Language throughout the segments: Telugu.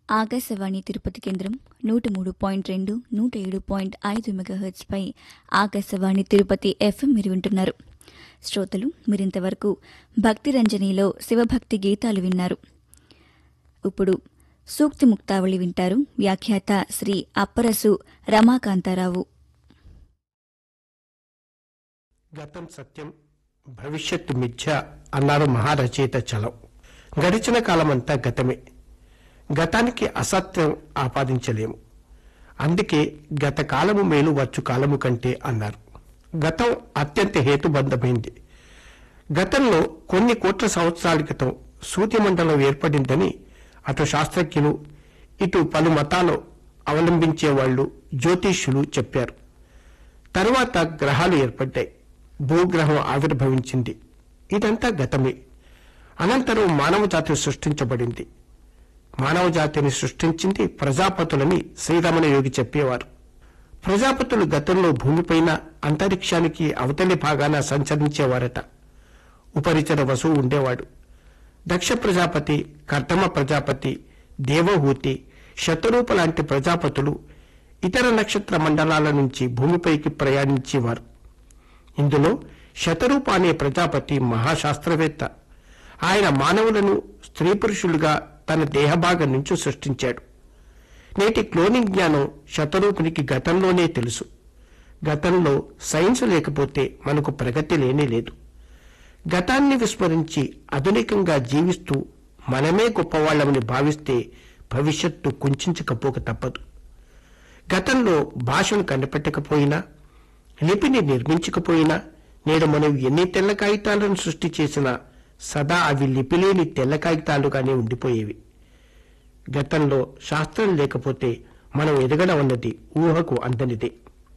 ఆకాశవాణి తిరుపతి కేంద్రం నూట మూడు పాయింట్ రెండు నూట ఏడు పాయింట్ ఐదు మెగాహెర్ట్స్పై ఆకాశవాణి తిరుపతి ఎఫ్ఎం మీరు వింటున్నారు శ్రోతలు మీరింతవరకు భక్తి రంజనీలో శివభక్తి గీతాలు విన్నారు ఇప్పుడు సూక్తి ముక్తావళి వింటారు వ్యాఖ్యాత శ్రీ అప్పరసు రమాకాంతారావు గతం సత్యం భవిష్యత్తు మిథ్య అన్నారు మహారచయిత చలం గడిచిన కాలమంతా గతమే గతానికి అసత్యం ఆపాదించలేము అందుకే గత కాలము మేలు వచ్చు కాలము కంటే అన్నారు గతం అత్యంత హేతుబద్ధమైంది గతంలో కొన్ని కోట్ల సంవత్సరాల క్రితం సూర్యమండలం ఏర్పడిందని అటు శాస్త్రజ్ఞులు ఇటు పలు మతాలు అవలంబించే వాళ్ళు జ్యోతిష్యులు చెప్పారు తరువాత గ్రహాలు ఏర్పడ్డాయి భూగ్రహం ఆవిర్భవించింది ఇదంతా గతమే అనంతరం మానవ జాతి సృష్టించబడింది మానవ జాతిని సృష్టించింది ప్రజాపతులని శ్రీరమణ యోగి చెప్పేవారు ప్రజాపతులు గతంలో భూమిపైన అంతరిక్షానికి అవతలి భాగాన సంచరించేవారట ఉపరిచర వసువు ఉండేవాడు దక్ష ప్రజాపతి కర్దమ ప్రజాపతి దేవహూతి శతరూప లాంటి ప్రజాపతులు ఇతర నక్షత్ర మండలాల నుంచి భూమిపైకి ప్రయాణించేవారు ఇందులో శతరూప అనే ప్రజాపతి మహాశాస్త్రవేత్త ఆయన మానవులను స్త్రీ పురుషులుగా తన దేహభాగం నుంచి సృష్టించాడు నేటి క్లోనింగ్ జ్ఞానం శతరూపునికి గతంలోనే తెలుసు గతంలో సైన్స్ లేకపోతే మనకు ప్రగతి లేనే లేదు గతాన్ని విస్మరించి ఆధునికంగా జీవిస్తూ మనమే గొప్పవాళ్లమని భావిస్తే భవిష్యత్తు కుంచకపోక తప్పదు గతంలో భాషను కనిపెట్టకపోయినా లిపిని నిర్మించకపోయినా నేడు మనం ఎన్ని తెల్ల కాగితాలను సృష్టి చేసినా సదా అవి లిపిలేని తెల్ల కాగితాలుగానే ఉండిపోయేవి గతంలో శాస్త్రం లేకపోతే మనం ఎదగడం అన్నది ఊహకు అందనిదే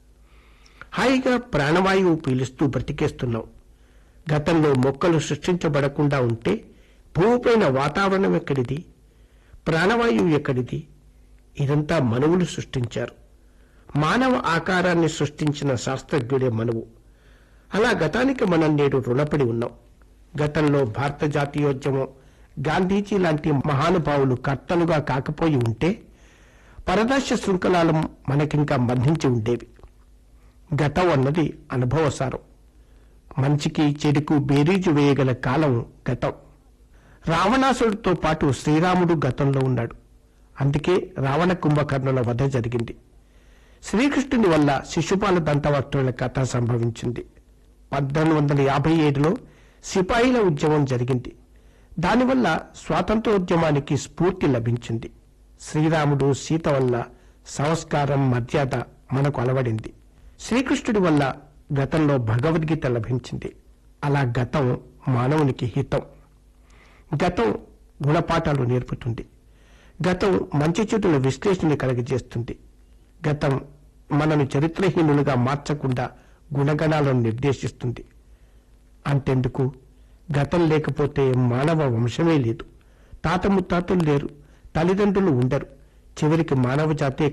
హాయిగా ప్రాణవాయువు పీలుస్తూ బ్రతికేస్తున్నాం గతంలో మొక్కలు సృష్టించబడకుండా ఉంటే భూమిపైన వాతావరణం ఎక్కడిది ప్రాణవాయువు ఎక్కడిది ఇదంతా మనువులు సృష్టించారు మానవ ఆకారాన్ని సృష్టించిన శాస్త్రజ్ఞుడే మనువు అలా గతానికి మనం నేడు రుణపడి ఉన్నాం గతంలో భారత జాతీయోద్యమం గాంధీజీ లాంటి మహానుభావులు కర్తలుగా కాకపోయి ఉంటే పరదాస్య శృంఖలాలు మనకింకా బంధించి ఉండేవి గతం అన్నది అనుభవసారం మంచికి చెడుకు బేరీజు వేయగల కాలం గతం రావణాసుడితో పాటు శ్రీరాముడు గతంలో ఉన్నాడు అందుకే రావణ కుంభకర్ణుల వధ జరిగింది శ్రీకృష్ణుని వల్ల శిశుపాల దంతవక్తుల కథ సంభవించింది పద్దెనిమిది వందల యాభై ఏడులో సిపాయిల ఉద్యమం జరిగింది దానివల్ల స్వాతంత్రోద్యమానికి స్ఫూర్తి లభించింది శ్రీరాముడు సీత వల్ల సంస్కారం మర్యాద మనకు అలవడింది శ్రీకృష్ణుడి వల్ల గతంలో భగవద్గీత లభించింది అలా గతం మానవునికి హితం గతం గుణపాఠాలు నేర్పుతుంది గతం మంచి చెడుల విశ్లేషణ కలగజేస్తుంది గతం మనను చరిత్రహీనులుగా మార్చకుండా గుణగణాలను నిర్దేశిస్తుంది అంతెందుకు గతం లేకపోతే మానవ వంశమే లేదు తాత ముత్తాతలు లేరు తల్లిదండ్రులు ఉండరు చివరికి మానవ జాతే